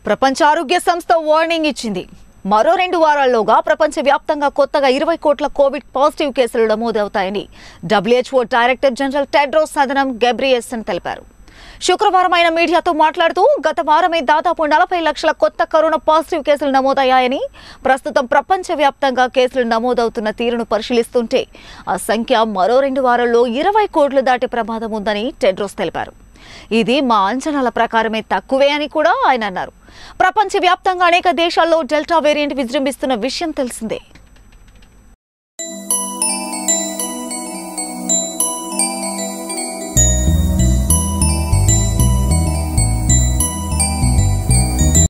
ప్రపంచ ఆరోగ్య సంస్థ వార్నింగ్ ఇచ్చింది మరో రెండు వారాల్లోగా ప్రపంచవ్యాప్తంగా కొత్తగా ఇరవై కోట్ల కోవిడ్ పాజిటివ్ కేసులు నమోదవుతాయని WHO director general Tedros Adhanom Ghebreyesus తెలిపారు శుక్రవారం ఆయన మీడియాతో మాట్లాడుతూ గత వారమే దాదాపు నలభై లక్షల కొత్త కరోనా పాజిటివ్ కేసులు నమోదయ్యాయని ప్రస్తుతం ప్రపంచవ్యాప్తంగా కేసులు నమోదవుతున్న తీరును పరిశీలిస్తుంటే ఆ సంఖ్య మరో రెండు వారాల్లో ఇరవై కోట్లు దాటే ప్రమాదం ఉందని టెడ్రోస్ తెలిపారు ఇది మా అంచనాల ప్రకారమే తక్కువే అని కూడా ఆయన అన్నారు ప్రపంచవ్యాప్తంగా అనేక దేశాల్లో డెల్టా వేరియంట్ విజృంభిస్తున్న విషయం తెలిసిందే